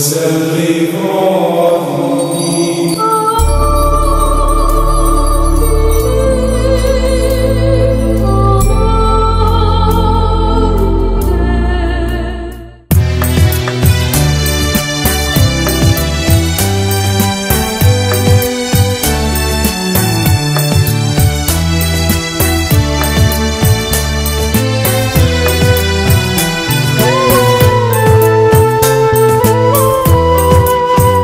ും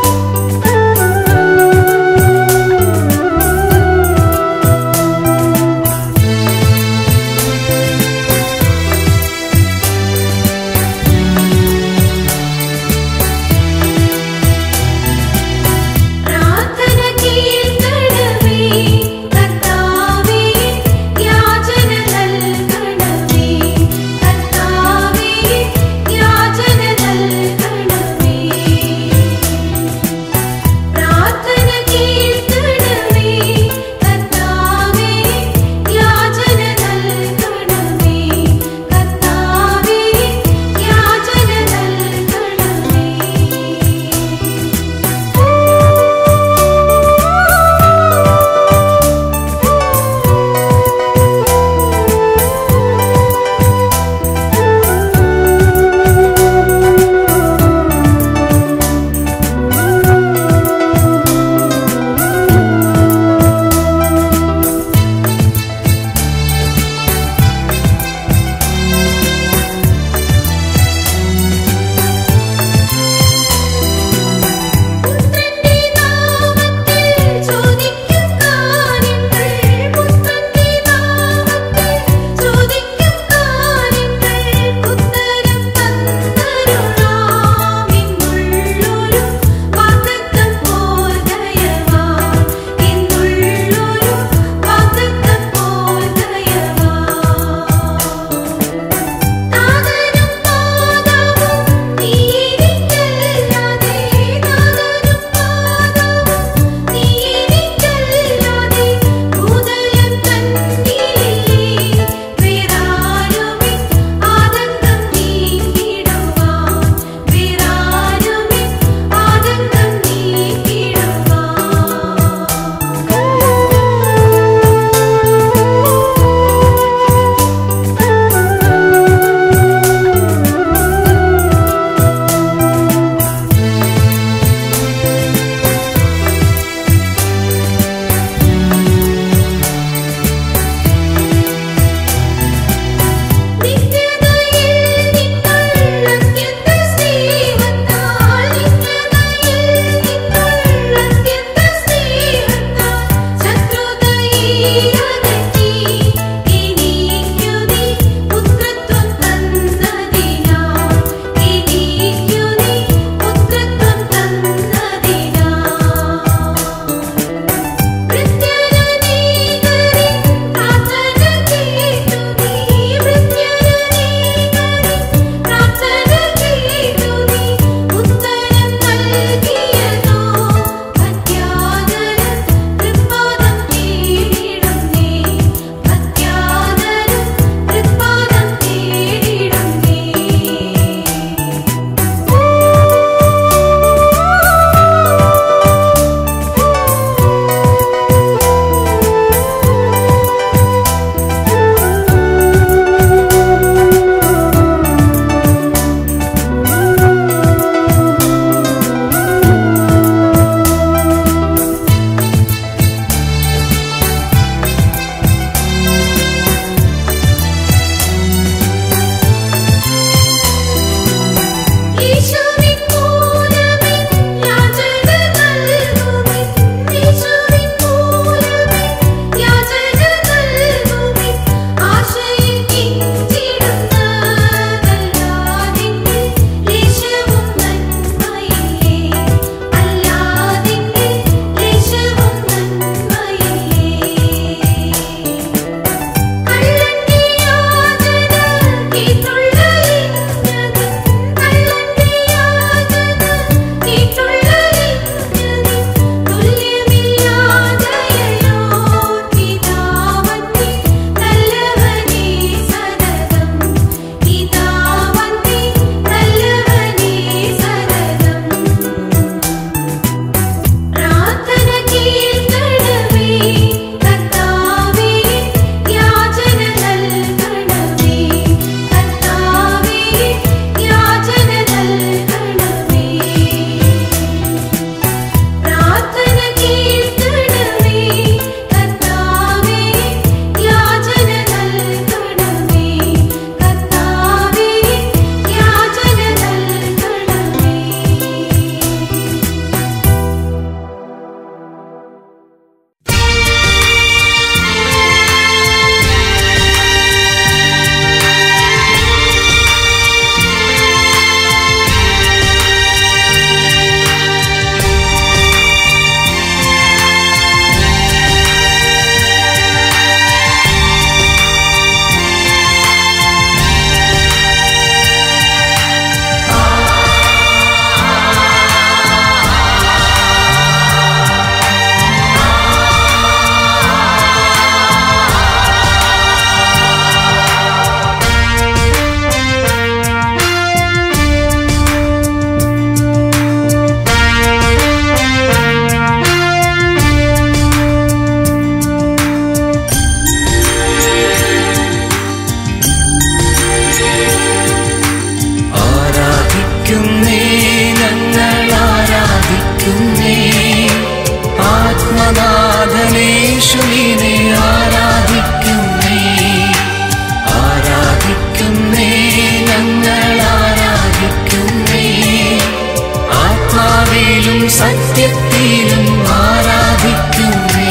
ആത്മാവിലും സത്യത്തിലും ആരാധിക്കുന്നേ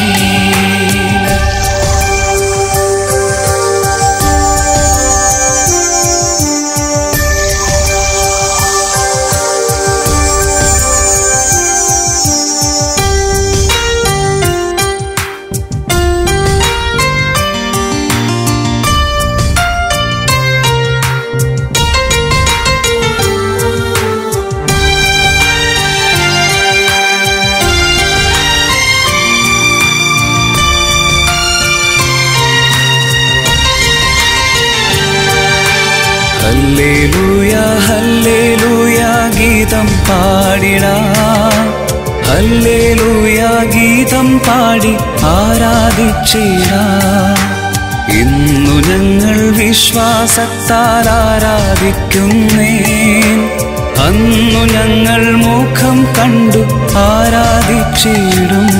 ഹല്ലേലൂയ ഹല്ലേലൂയ ഗീതം പാടിടാം ഹല്ലേലൂയ ഗീതം പാടി ആരാധിച്ചിടാം ഇന്നു ഞങ്ങൾ വിശ്വാസത്താൽ ആരാധിക്കുന്നേ അന്നു ഞങ്ങൾ മുഖം കണ്ടു ആരാധിച്ചിടും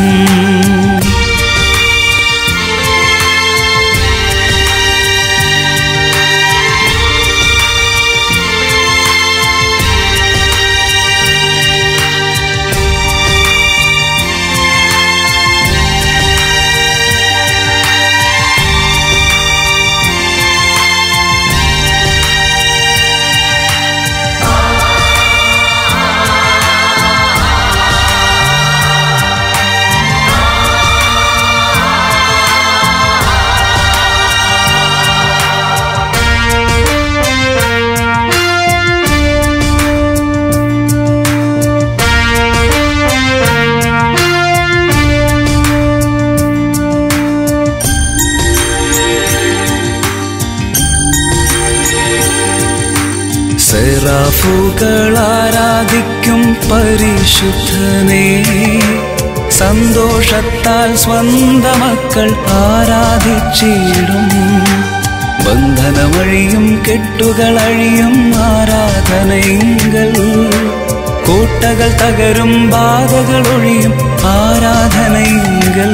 സെറാഫുകൾ ആരാധിക്കും പരിശുദ്ധനെ സന്തോഷത്താൽ സ്വന്ത മക്കൾ ആരാധിച്ചിടും ബന്ധനമഴിയും കെട്ടുകളഴിയും ആരാധനയെങ്കൽ കോട്ടകൾ തകരും ബാധകൾ ഒഴിയും ആരാധനയെങ്കൽ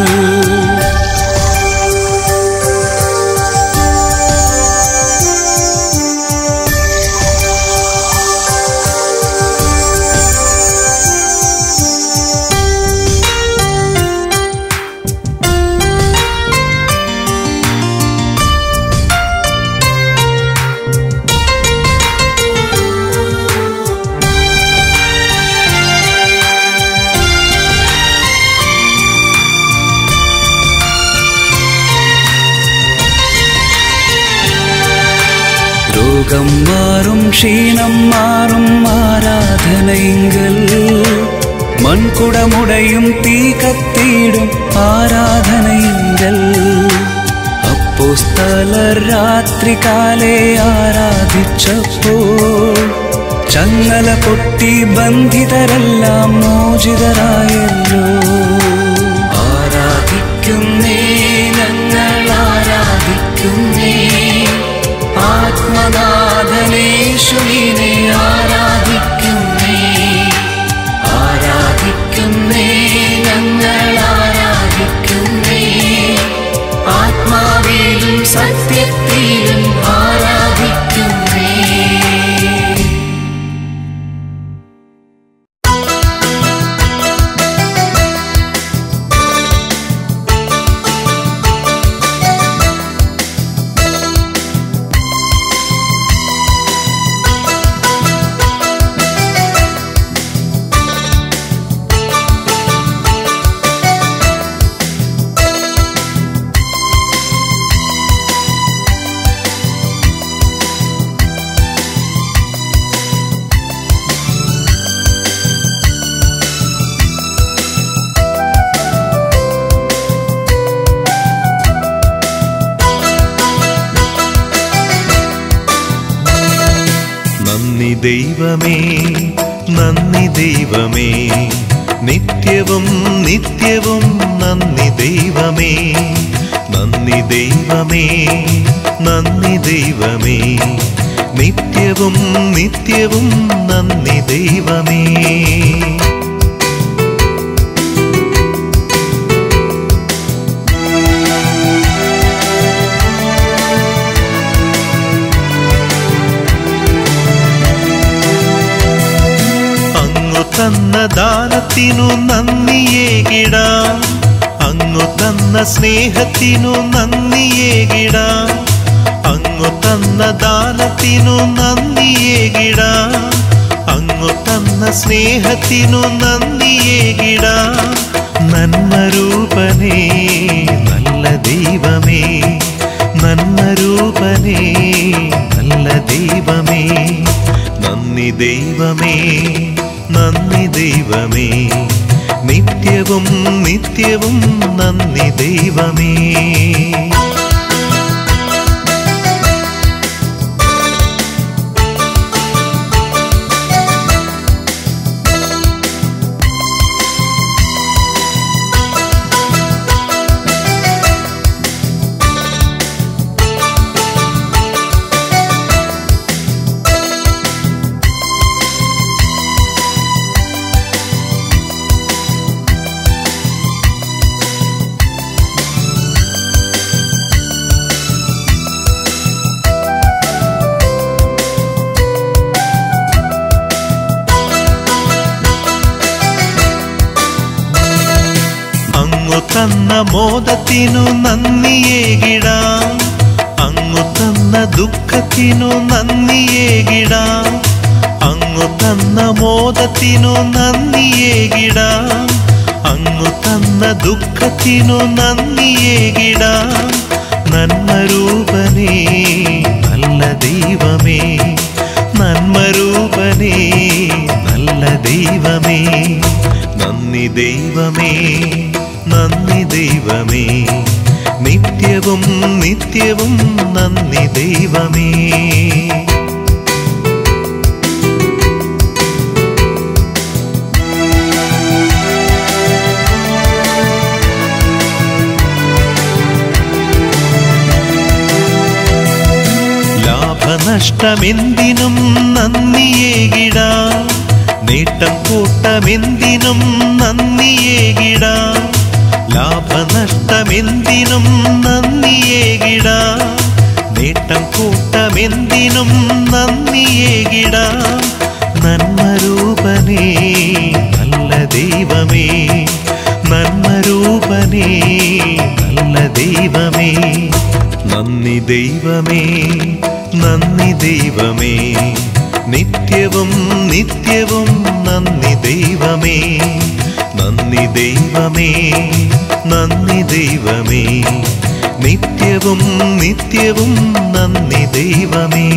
രോഗം മാറും ക്ഷീണം മാറും ആരാധനയെങ്കിൽ മൺകുടമുടയും തീ കത്തിയിടും ആരാധനയെങ്കിൽ അപ്പോസ്തലർ രാത്രികാലെ ആരാധിച്ചപ്പോൾ ചങ്ങല പൊട്ടി ബന്ധിതരെല്ലാം മോചിതരായല്ലോ ആരാധിക്കുന്നേ ഞങ്ങൾ ആരാധിക്കുന്നേ ആത്മനാഥനേശുവിനെ ആരാധിക്കുന്നേ ആരാധിക്കുന്നേ ഞങ്ങൾ ആരാധിക്കുന്നേ ആത്മാവിലും സത്യത്തിലും ആരാധിക്കുന്നേ നന്ദി ദൈവമേ നന്ദി ദൈവമേ നിത്യവും നിത്യവും നന്ദി ദൈവമേ നന്ദി ദൈവമേ നന്ദി ദൈവമേ നിത്യവും നിത്യവും നന്ദി ദൈവമേ അങ്ങു തന്ന ദാനത്തിനു നന്ദിയേകിടാം അങ്ങു തന്ന സ്നേഹത്തിനു നന്ദിയേകിടാം അങ്ങു തന്ന ദാനത്തിനു നന്ദിയേകിടാം അങ്ങു തന്ന സ്നേഹത്തിനു നന്ദിയേകിടാം നന്മരൂപനേ നല്ല ദൈവമേ നന്മരൂപനേ നല്ല ദൈവമേ നന്ദി ദൈവമേ നന്ദി ദൈവമേ നിത്യവും നിത്യവും നന്ദി ദൈവമേ അങ്ങു തന്ന മോദത്തിനു നന്ദിയേകിടാം അങ്ങു തന്ന ദുഃഖത്തിനു നന്ദിയേകിടാം അങ്ങു തന്ന മോദത്തിനു നന്ദിയേകിടാം അങ്ങു തന്ന ദുഃഖത്തിനു നന്ദിയേകിടാം നന്മരൂപനേ നല്ല ദൈവമേ നന്മരൂപനേ നല്ല ദൈവമേ നന്ദി ദൈവമേ നന്ദി ദൈവമേ നിത്യവും നിത്യവും നന്ദി ദൈവമേ ലാഭനഷ്ടമെന്തിനും നന്ദിയേകിടാം നേട്ടം കൂട്ടമെന്തിനും നന്ദിയേകിടാം ലാഭനഷ്ടമെന്തിനും നന്ദിയേകിടാം നേട്ടം കൂട്ടമെന്തിനും നന്ദിയേകിടാം നന്മരൂപനേ നല്ല ദൈവമേ നന്മരൂപനേ നല്ല ദൈവമേ നന്ദി ദൈവമേ നന്ദി ദൈവമേ നിത്യവും നിത്യവും നന്ദി ദൈവമേ നന്ദി ദൈവമേ നന്ദി ദൈവമേ നിത്യവും നിത്യവും നന്ദി ദൈവമേ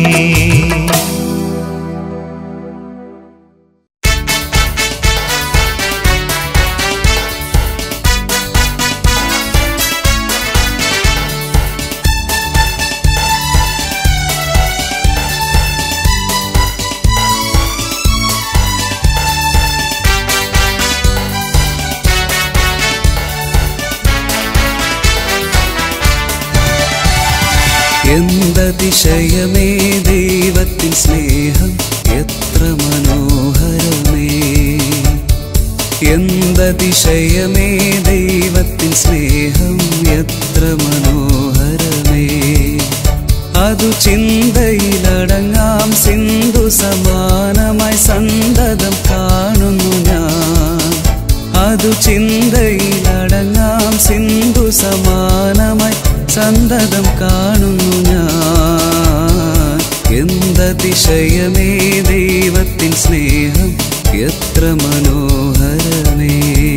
എന്തതിശയമേ ദൈവത്തിൻ സ്നേഹം എത്ര മനോഹരമേ എന്തതിശയമേ ദൈവത്തിൻ സ്നേഹം എത്ര മനോഹരമേ അതു ചിന്തയിലടങ്ങാം സിന്ധു സമാനമായി സന്തതം കാണുന്നു ഞാൻ അതു ചിന്തയിലടങ്ങാം സിന്ധു സമാനമായി സന്തതം കാണുന്നു ഞാൻ എന്തതിശയമേ ദൈവത്തിൻ സ്നേഹം എത്ര മനോഹരമേ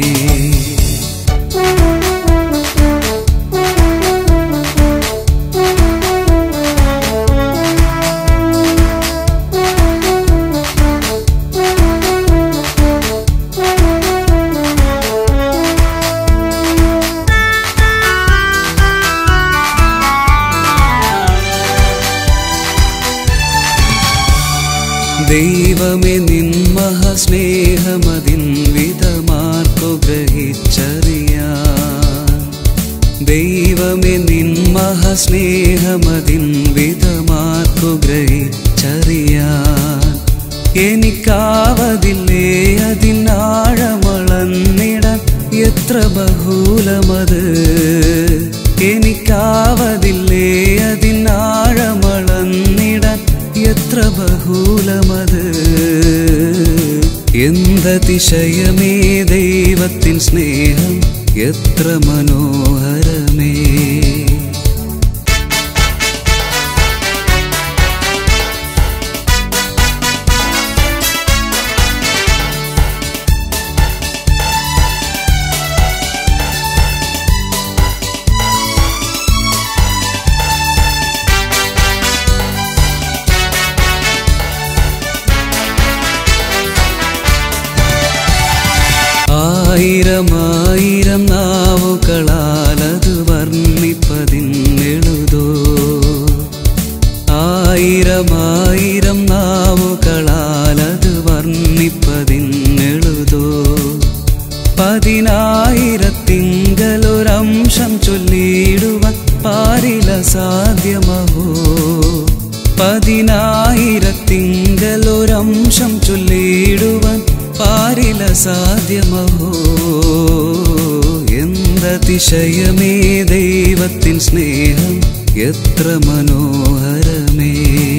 ദൈവമേ നിൻ മഹാസ്നേഹമതിൻ വിധമാർക്കു ഗ്രഹിച്ചറിയാൻ ദൈവമേ നിൻ മഹാസ്നേഹമതിൻ വിധമാർക്കു ഗ്രഹിച്ചറിയാൻ എനിക്കാവതില്ലേ അതിനാഴമളന്നിടാൻ എത്ര ബഹുലമത് എനിക്കാവതില്ലേ അതിനാഴമളന്നിടാൻ എത്ര ബഹുലമത് എന്തതിശയമേ ദൈവത്തിൻ സ്നേഹം എത്ര മനോഹരമേ ആയിരമായിരം നാവുകളാലത് വർണ്ണിപ്പതിന്നെഴുതോ ആയിരമായിരം നാവുകളാലത് വർണ്ണിപ്പതിന്നെഴുതോ പതിനായിരത്തിങ്കലൊരംശം ചൊല്ലിയിടുവാൻ പാരില സാധ്യമഹോ പതിനായിരത്തിങ്കലൊരംശം ചൊല്ലിയിടുവാൻ പാരില സാധ്യമഹോ എന്തതിശയമേ ദൈവത്തിൻ സ്നേഹം എത്ര മനോഹരമേ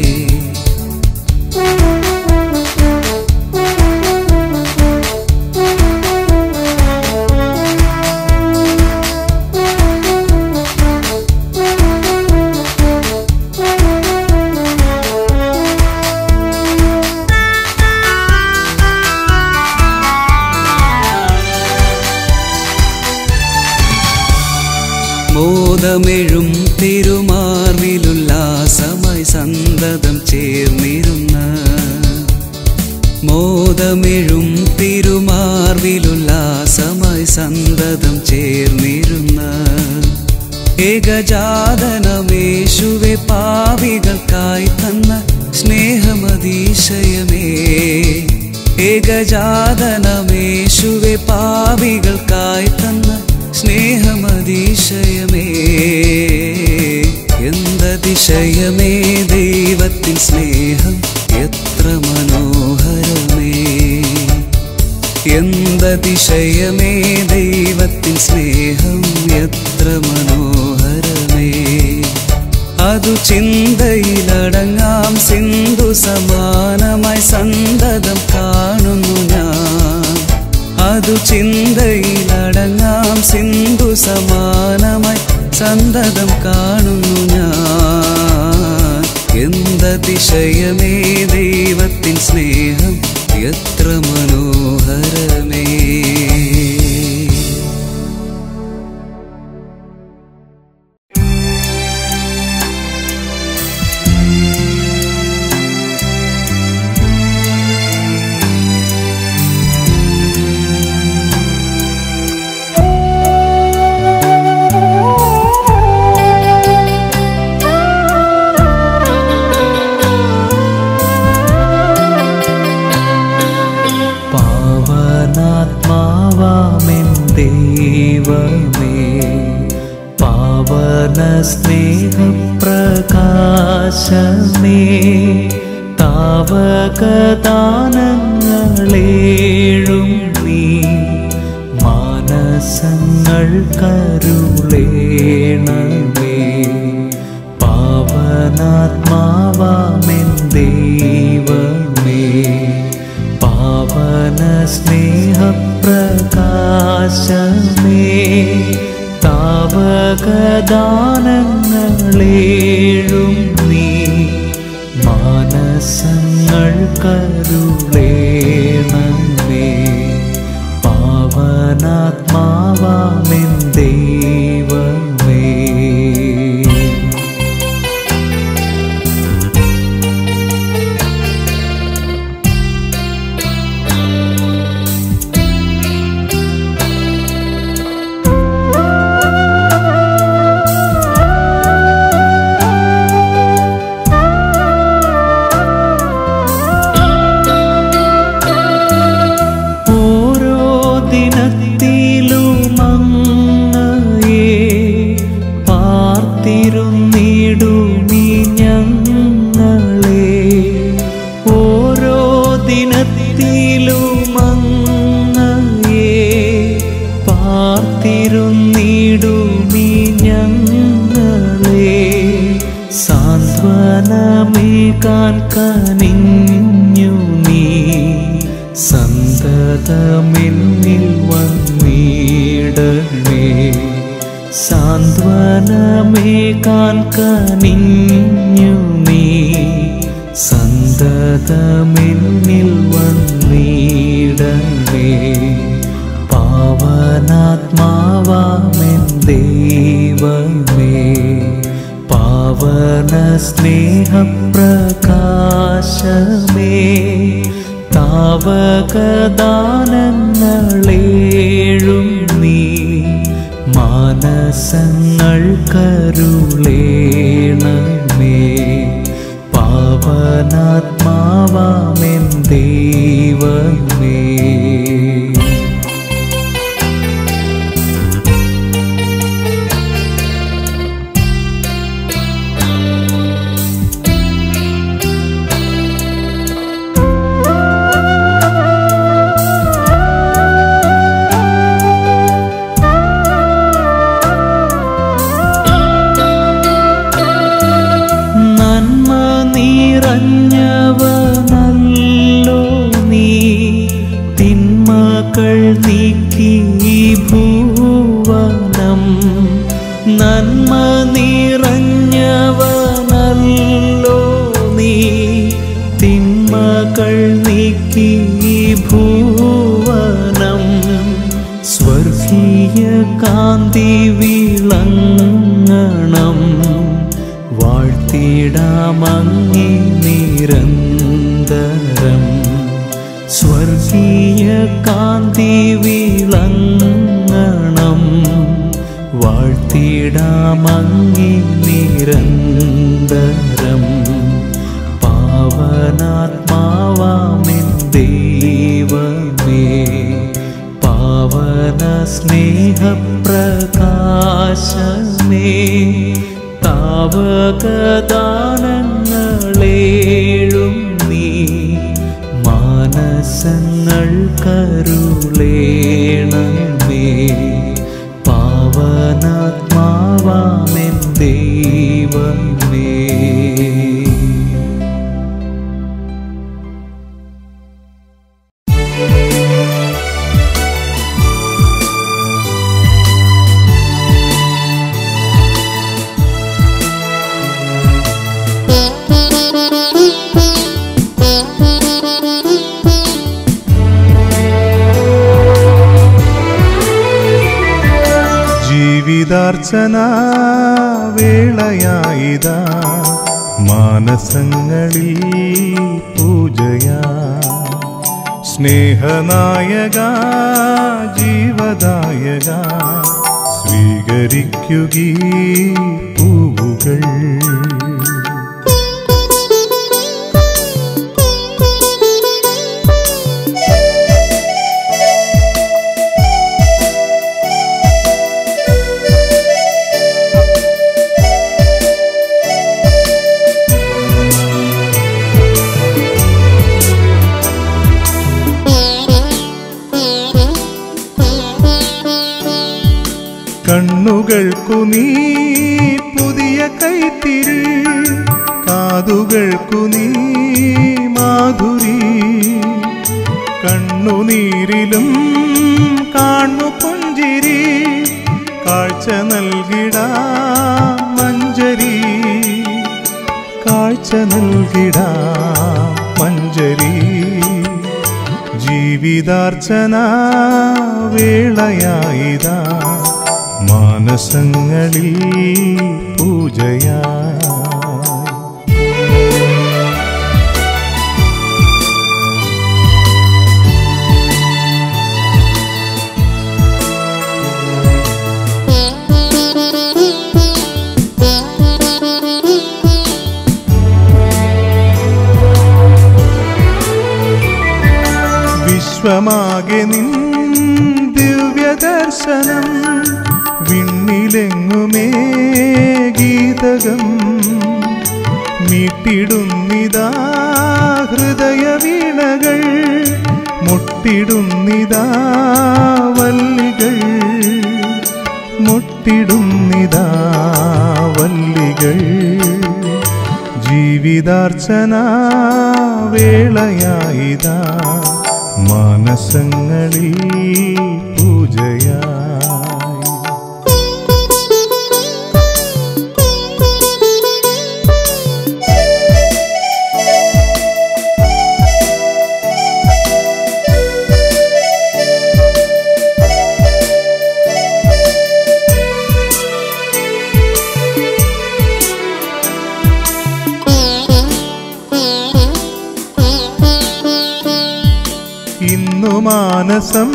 മോദമെഴും തിരുമാർവിലുല്ലാസമായി സന്തതം ചേർന്നിരുന്ന മോദമെഴും തിരുമാർവിലുല്ലാസമായി സന്തതം ചേർന്നിരുന്ന ഏകജാതനമേശുവെ പാവികൾക്കായി തന്ന സ്നേഹമതീശയമേ ഏകജാതനമേശുവെ പാവികൾക്കായി തന്ന സ്നേഹമതീശയമേ എന്തതിശയമേ ദൈവത്തിൻ സ്നേഹം എത്ര മനോഹരമേ എന്തതിശയമേ ദൈവത്തിൻ സ്നേഹം എത്ര മനോഹരമേ അതു ചിന്തയിലടങ്ങാം സിന്ധു സമാനമായി സന്തതം കാണുന്നു ഞാൻ അതു ചിന്തയിലടങ്ങാം സിന്ധു സമാനമായി സന്തതം കാണുന്നു ഞാൻ എന്തതിശയമേ ദൈവത്തിൻ സ്നേഹം എത്ര മനോഹരമേ പാവനാത്മാവാമെൻ ദൈവമേ പാവന സ്നേഹപ്രകാശമേ താവകദാനങ്ങളേഴും നീ മാനസങ്ങൾ കരുളേണമേ പാവനാത്മാവാമെൻ ദൈവമേ പാവന സ്നേഹപ്രകാശമേ താവകദാനങ്ങളേഴും നീ മാനസങ്ങൾ കരുളേണമേ പാവനാത്മാവാമെൻ ദൈവമേ ഓരോ ദിനത്തിലും അങ്ങയെ പാർത്തിരുന്നിടുമീ ഞങ്ങളെ ഓരോ ദിനത്തിലും അങ്ങയെ പാർത്തിരുന്നിടുമീ ഞങ്ങളെ സാന്ത്വനമേകാൻ കനിഞ്ഞു നീ സന്ത സന്തതമെന്നിൽ വന്നിടണേ സാന്ത്വനമേകാൻ കനിഞ്ഞു നീ സന്തതമെന്നിൽ വന്നിടണേ പാവനാത്മാവാമെൻ ദൈവമേ പാവന സ്നേഹപ്രകാശമേ താവകദാനങ്ങളേഴും നീ മാനസങ്ങൾ കരുളേണമേ പാവനാത്മാവാമെൻ ദൈവമേ നന്മ നിറഞ്ഞവനല്ലോ നീ തിന്മകൾ നീക്കി ഈ ഭൂവനം നന്മ നിറഞ്ഞവനല്ലോ നീ തിന്മകൾ നീക്കി ഈ ഭൂവനം സ്വർഗീയ കാന്തി വിളങ്ങണം വാഴ്ത്തിടാമങ്ങി നിരന്തരം സ്വർഗീയ കാന്തി വിളങ്ങണം വാഴ്ത്തിടാമങ്ങി നിരന്തരം പാവനാത്മാവാമിൻ ദൈവമേ പാവന സ്നേഹപ്രകാശമേ താവകദാനങ്ങളേഴും നീ മാനസങ്ങൾ കരുളേണമേ പാവനാത്മാവാമെൻ ദൈവമേ ജീവിതാർച്ചന വേളയായിതാ മാനസങ്ങളിൽ പൂജയാ സ്നേഹനായക ജീവദായക സ്വീകരിക്കുകീ പൂവുകൾ കണ്ണുകൾക്കു നീ പുതിയ കൈത്തിരി കാതുകൾക്കു നീ മാധുരി കണ്ണുനീരിലും കാണു പുഞ്ചിരി കാഴ്ച നൽകിട മഞ്ചരി കാഴ്ച നൽകിട മഞ്ചരി ജീവിതാർച്ചന വേളയായിതാ മാനസങ്ങളിൽ പൂജയാ വിശ്വമാകെ നിൻ ദിവ്യദർശനം വിണ്ണിലെങ്ങുമേ ഗീതകം മീട്ടിടുന്നിതാ ഹൃദയ വീണകൾ മുട്ടിടുന്നിതാ വല്ലികൾ മുട്ടിടുന്നിതാ വല്ലികൾ ജീവിതാർച്ചന വേളയായിതാ മാന മാനസങ്ങളിൽ പൂജയായി ഇന്നു മാനസം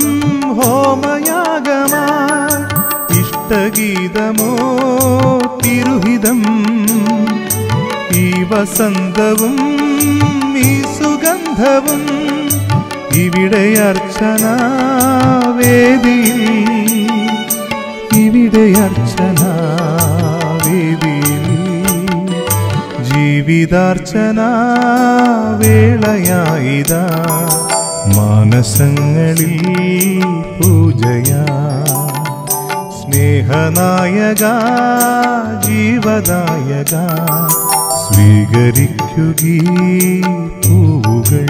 ഹോമയാഗമായി ഇഷ്ടഗീതമോ തിരുഹിതം ഈ വസന്തവും ഈ സുഗന്ധവും ഇവിടെ അർച്ചന വേദിയിൽ ഇവിടെ അർച്ചന വേദിയിൽ ജീവിതാർച്ചന വേളയായിതാ മാനസങ്ങളിൽ പൂജയാ സ്നേഹനായക ജീവദായക സ്വീകരിക്കുകീ പൂവുകൾ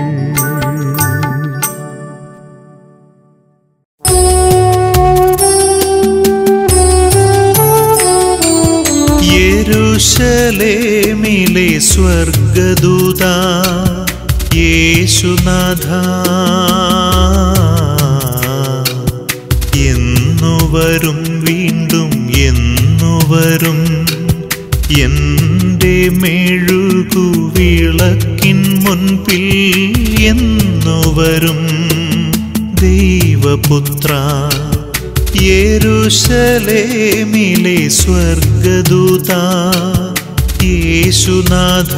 യെരൂശലേമിലെ സ്വർഗദൂത യേശുനാഥ എന്നുവരും വീണ്ടും എന്നുവരും എൻ്റെ മെഴുകു വിളക്കിൻ മുൻപിൽ എന്നുവരും ദൈവപുത്ര യെരൂശലേമിലെ സ്വർഗദൂത യേശുനാഥ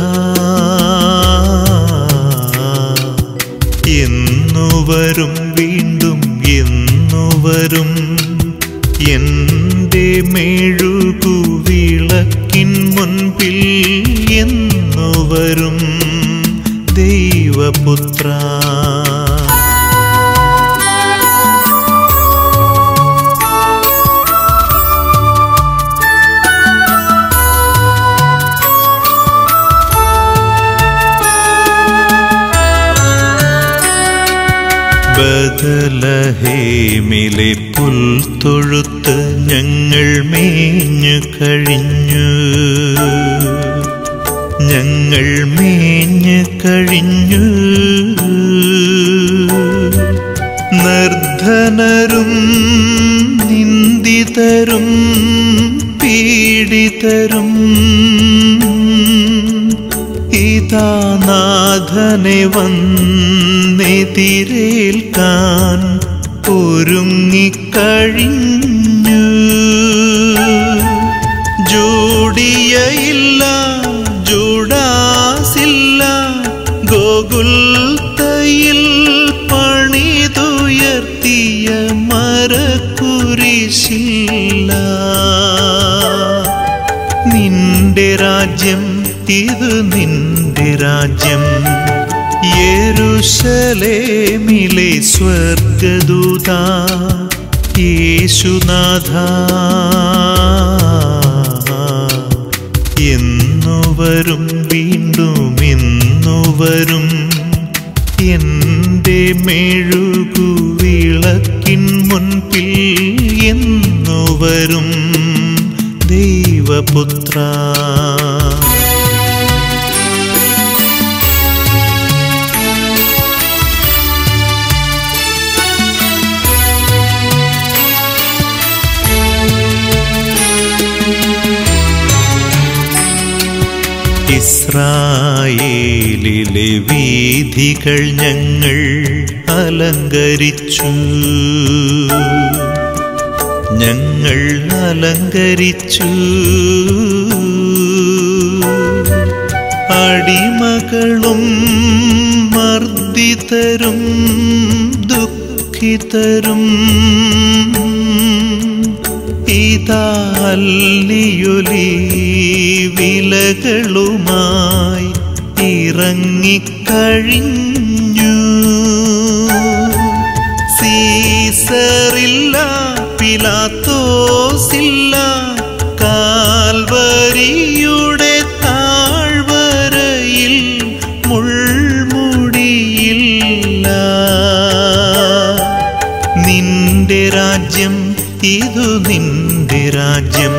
എന്നുവരും വീണ്ടും എന്നുവരും എൻ്റെ മെഴുകു വിളക്കിൻ മുൻപിൽ എന്നുവരും ദൈവപുത്ര ബദലഹേമിലെ പുൽത്തൊഴുത്ത് ഞങ്ങൾ മേഞ്ഞു കഴിഞ്ഞു ഞങ്ങൾ മേഞ്ഞു കഴിഞ്ഞു നിർധനരും നിന്ദിതരും പീഡിതരും ഇതാ നാഥനെ വന്നെതിരേൽക്കാൻ ഒരുങ്ങിക്കഴിഞ്ഞു ജോഡിയയില്ല ജൂഡാസില്ല ഗോകുൽത്തയിൽ പണിതുയർത്തിയ മരക്കുരിശില്ല നിന്റെ രാജ്യം ഇത് നിന്റെ രാജ്യം യെരൂശലേമിലെ സ്വർഗദൂത യേശുനാഥ എന്നുവരും വീണ്ടും എന്നുവരും എൻ്റെ മെഴുകു വിളക്കിൻ മുൻപിൽ എന്നുവരും ദൈവപുത്ര ഇസ്രായേലിലെ വീഥികൾ ഞങ്ങൾ അലങ്കരിച്ചു ഞങ്ങൾ അലങ്കരിച്ചു അടിമകളും മർദ്ദിതരും ദുഃഖിതരും ഇതാലിയൊലി വിലകളുമായി ഇറങ്ങിക്കഴിഞ്ഞു സീസറില്ല പിലാത്തോസില്ല കാൽവരിയുടെ താഴ്വരയിൽ മുൾമുടിയില്ല ഇതു നിന്റെ രാജ്യം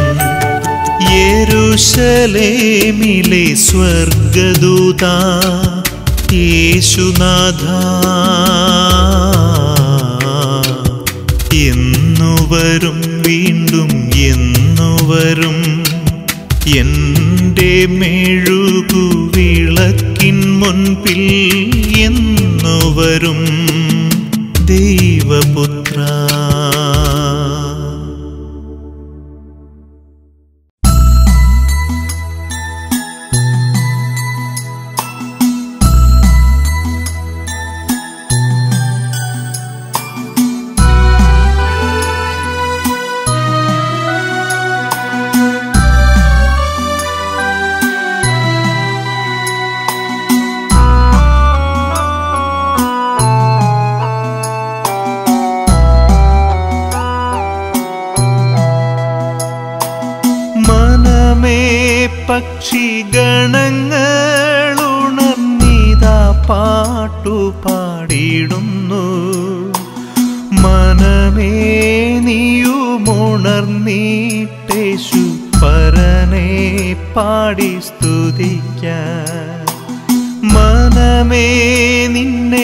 യേരുശലേമിലെ സ്വർഗദൂത യേശുനാഥ എന്നുവരും വീണ്ടും എന്നുവരും എൻ്റെ മെഴുകു വിളക്കിൻ മുൻപിൽ എന്നുവരും ദൈവപുത്ര മനമേ പക്ഷിഗണങ്ങളുണർന്നിതാ പാട്ടു പാടിയിടുന്നു മനമേ നീയുമുണർന്നീട്ടേശു പരനെ പാടി സ്തുതിക്ക മനമേ നിന്നെ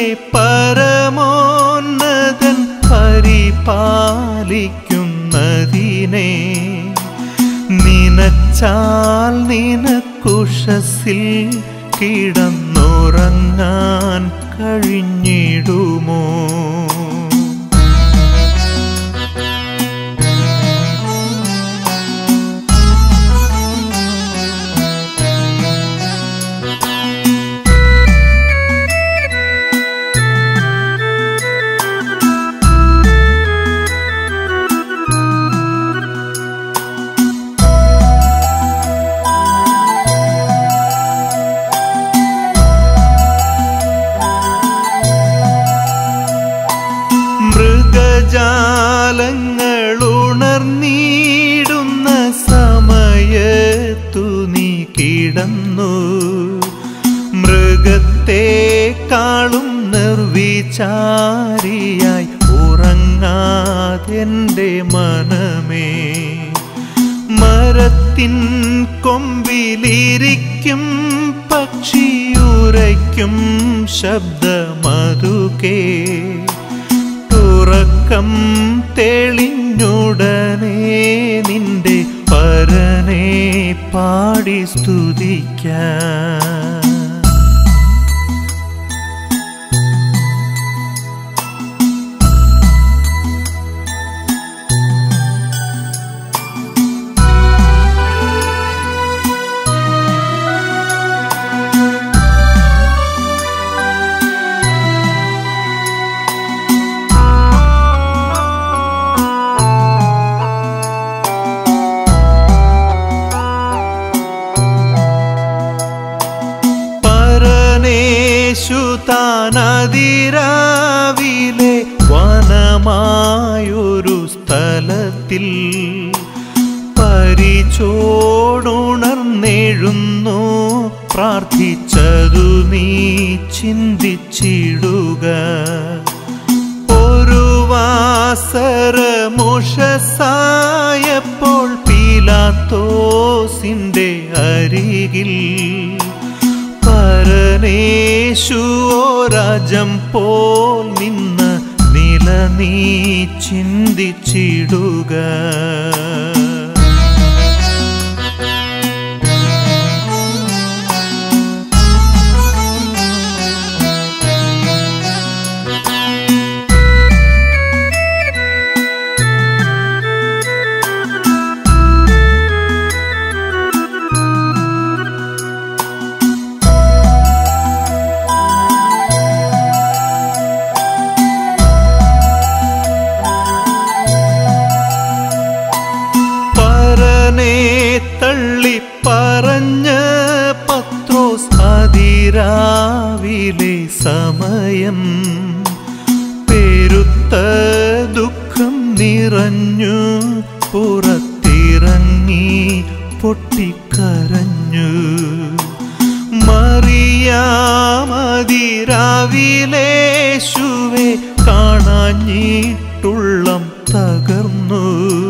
പരമോന്നതൻ പരിപാലിക്കുന്നതിനെ നിനച്ചാൽ നിനക്കുഷസിൽ കിടന്നുറങ്ങാൻ കഴിഞ്ഞിടുമോ മൃഗജാലങ്ങളുണർന്നിടുന്ന സമയത്തു നീ കിടന്നു മൃഗത്തെക്കാളും നിർവിചാരിയായി ഉറങ്ങാതെൻ്റെ മനമേ മരത്തിൻ കൊമ്പിലിരിക്കും പക്ഷിയുരയ്ക്കും ശബ്ദമതുകേ ഉറക്കം തെളിഞ്ഞുടനെ നിന്റെ പരനെ പാടി സ്തുതിക്കാം പരനേശു താനതിരാവിലെ വനമായൊരു സ്ഥലത്തിൽ പരിചോടുണർന്നെഴുന്നു പ്രാർത്ഥിച്ചതു നീ ചിന്തിച്ചിടുക ഒരു വാസരമുഷസായപ്പോൾ പീലാത്തോസിന്റെ അരികിൽ പരനേശുവോരാജം പോൽ നിന്ന് നില നീ ചിന്തിച്ചിടുക പരനെ തള്ളി പറഞ്ഞ പത്രോസ് അതിരാവിലെ സമയം പെരുത്ത ദുഃഖം നിറഞ്ഞു പുറത്തിറങ്ങി പൊട്ടിക്കരഞ്ഞു മറിയാമതിരാവിലേശുവെ കാണാഞ്ഞിട്ട് കേട്ടുള്ളം തകർന്നു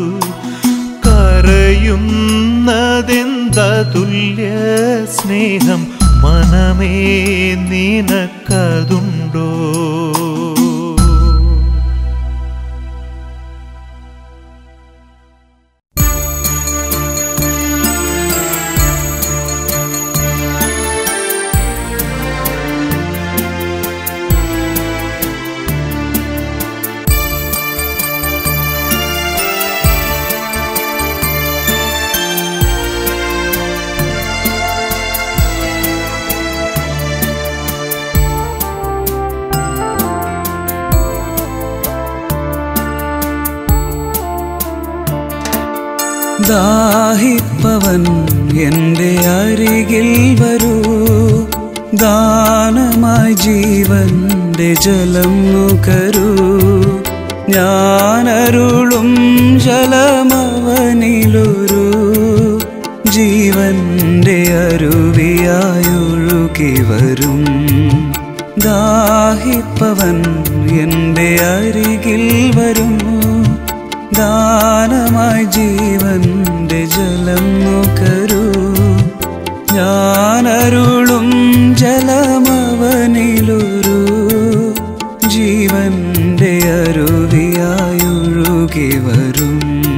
കരയുന്നതെന്തതുല്യ സ്നേഹം മനമേ നിനക്കതുണ്ടോ ദാഹിപ്പവൻ എൻ്റെ അരികിൽ വരൂ ദാനമായി ജീവന്റെ ജലം നുകരൂ ഞാനരുളും ജലമവനിലൊരു ജീവന്റെ അരുവിയായൊഴുകി വരും ദാഹിപ്പവൻ എൻ്റെ അരികിൽ വരും ദാനമായി ജീവന്റെ ജലം നുകരൂ ഞാനരുളും ജലമവനിലൊരു ജീവന്റെ അരുവിയായൊഴുകി വരും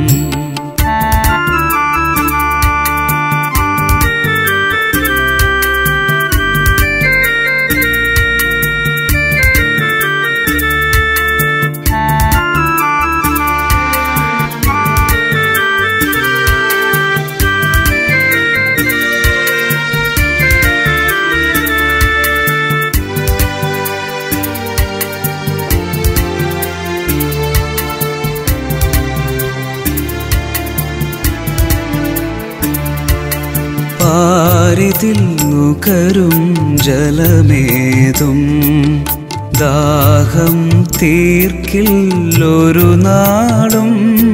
പാരിതിൽ നുകരും ജലമേതും ദാഹം തീർക്കില്ലൊരു നാളും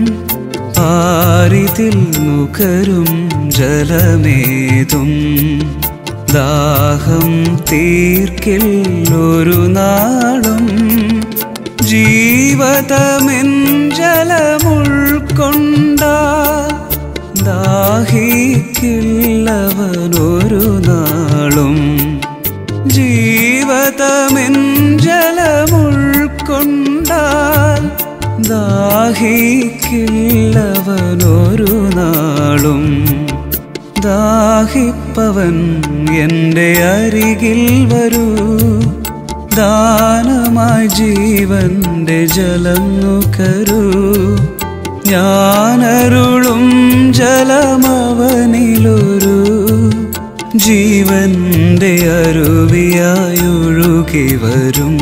പാരിതിൽ നുകരും ജലമേതും ദാഹം തീർക്കില്ലൊരു നാളും ജീവതമെൻ ജലമുൾക്കൊണ്ടാൽ ദാഹിക്കില്ലവനൊരു നാളും ജീവതമെൻ ജലമുൾക്കൊണ്ടാൽ ദാഹിക്കില്ലവനൊരു നാളും ദാഹിപ്പവൻ എൻ്റെ അരികിൽ വരൂ ദാനമായി ജീവന്റെ ജലം നുകരൂ ഞാനരുളും ജലമവനിലൊരു ജീവന്റെ അരുവിയായൊഴുകി വരും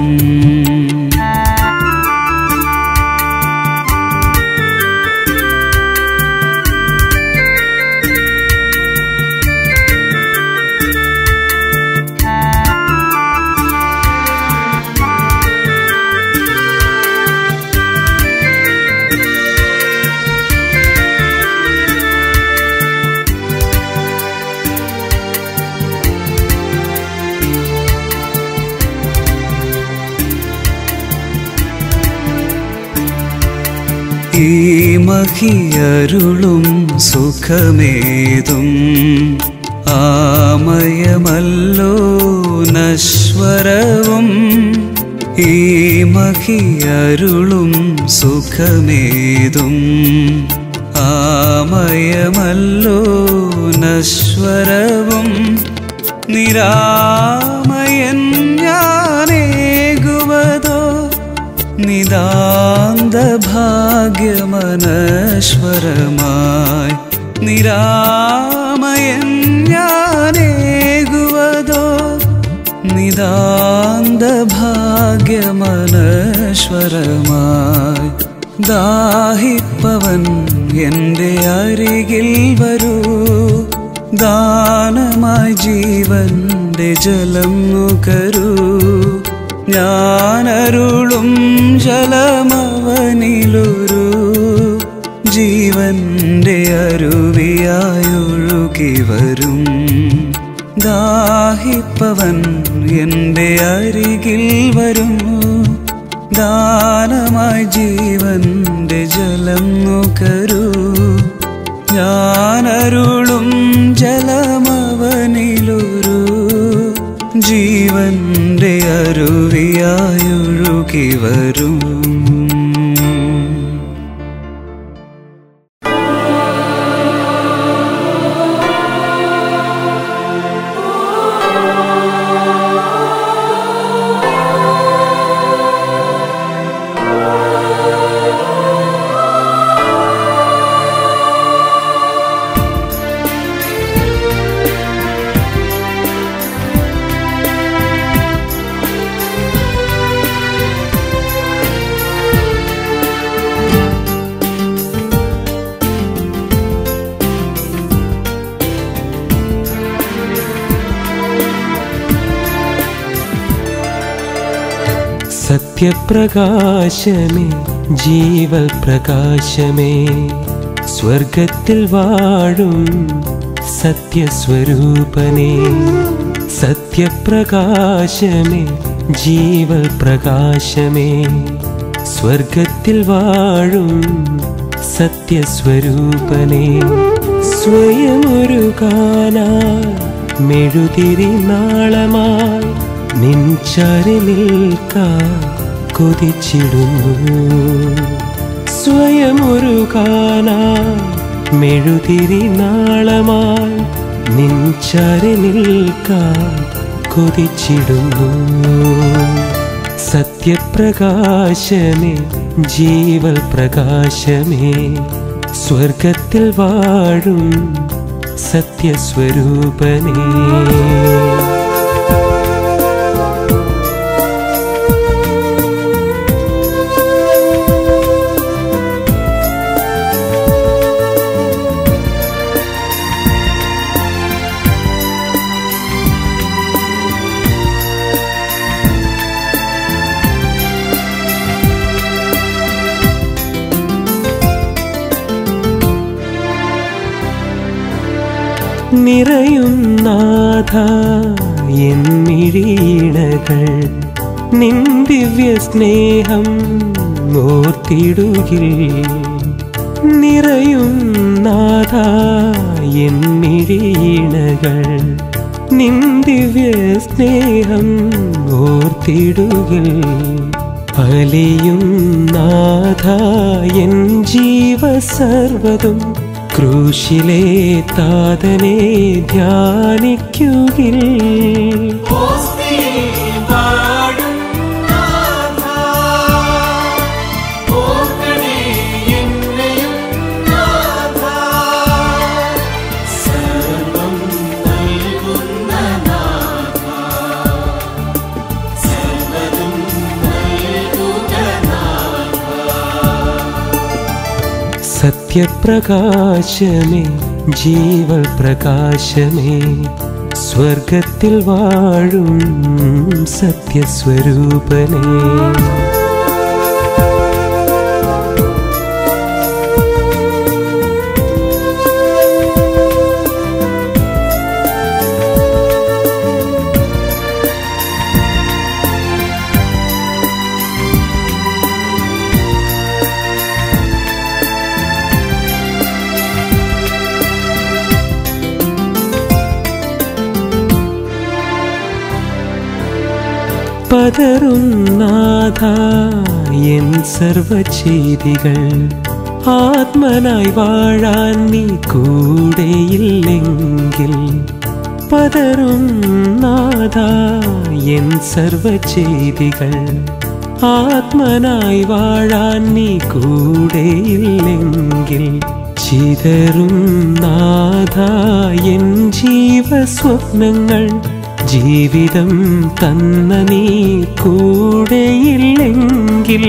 ഈ മഹിയരുളും സുഖമേതും ആമയമല്ലോ നശ്വരവും ഈ മഹിയരുളും സുഖമേതും ആമയമല്ലോ നശ്വരവും നിരാമയൻ ഞാനേകുവതോ നിതാന്ത ഭാഗ്യമനശ്വരമായി നിരാമയൻ ഞാനേകുവതോ നിതാന്ത ഭാഗ്യമനശ്വരമായി ദാഹിപ്പവൻ എൻ്റെ അരികിൽ വരൂ ദാനമായി ജീവന്റെ ജലം നുകരൂ ഞാനരുളും ജലമവനിലൊരു ജീവന്റെ അരുവിയായൊഴുകി വരും ദാഹിപ്പവൻ എൻ്റെ അരികിൽ വരും ദാനമായി ജീവന്റെ ജലം നുകരൂ ഞാനരുളും ജലമവനിലൊരു ജീവന്റെ അരുവിയായൊഴുകി വരും സത്യപ്രകാശമേ ജീവൽ പ്രകാശമേ സ്വർഗത്തിൽ വാഴും സത്യസ്വരൂപനേ സത്യപ്രകാശമേ ജീവൽ പ്രകാശമേ സ്വർഗത്തിൽ വാഴും സത്യസ്വരൂപനേ സ്വയമൊരു കാനാ മെഴുതിരി നാളമായി നിൻചാരി നിൽക്കാൻ കൊതിച്ചിടുന്നു സ്വയമൊരു കാനാ മെഴുതിരി നാളമായി നിൻചാരി നിൽക്കാൻ കൊതിച്ചിടുന്നു സത്യപ്രകാശമേ ജീവൽ പ്രകാശമേ സ്വർഗത്തിൽ വാഴും സത്യസ്വരൂപനേ നിറയും നാഥ എന്നിഴീണകൾ നിൻ ദിവ്യ സ്നേഹം ഓർത്തിടുകിൽ നിറയും നാഥ എന്നിഴീണകൾ നിൻ ദിവ്യ സ്നേഹം ഓർത്തിടുകിൽ അലിയും നാഥ എൻ ജീവ സർവതും ക്രൂശിലെ താതനെ ധ്യാനിക്കുകിൽ സത്യപ്രകാശമേ ജീവൽ പ്രകാശമേ സ്വർഗത്തിൽ വാഴും സത്യസ്വരൂപനേ പതറും നാഥ എൻ സർവചെയ്തികൾ ആത്മനായി വാഴാൻ നീ കൂടെയില്ലെങ്കിൽ പതറും നാഥ എൻ സർവചെയ്തികൾ ആത്മനായി വാഴാൻ നീ കൂടെയില്ലെങ്കിൽ ചിതറും നാഥ എൻ ജീവസ്വപ്നങ്ങൾ ജീവിതം തന്ന നീ കൂടെയില്ലെങ്കിൽ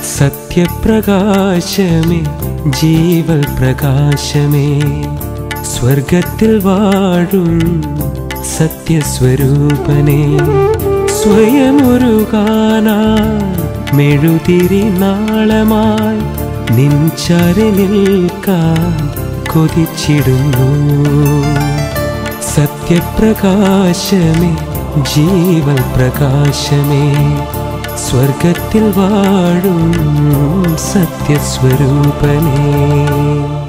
സത്യപ്രകാശമേ ജീവൽ പ്രകാശമേ സ്വർഗത്തിൽ വാഴും സത്യസ്വരൂപനെ സ്വയമൊരുകാനാ മെഴുതിരി നാളമായി നിൻചാരി നിൽക്കാൻ കൊതിച്ചിടുന്നു സത്യപ്രകാശമേ ജീവൽ പ്രകാശമേ സ്വർഗത്തിൽ വാഴും സത്യസ്വരൂപനേ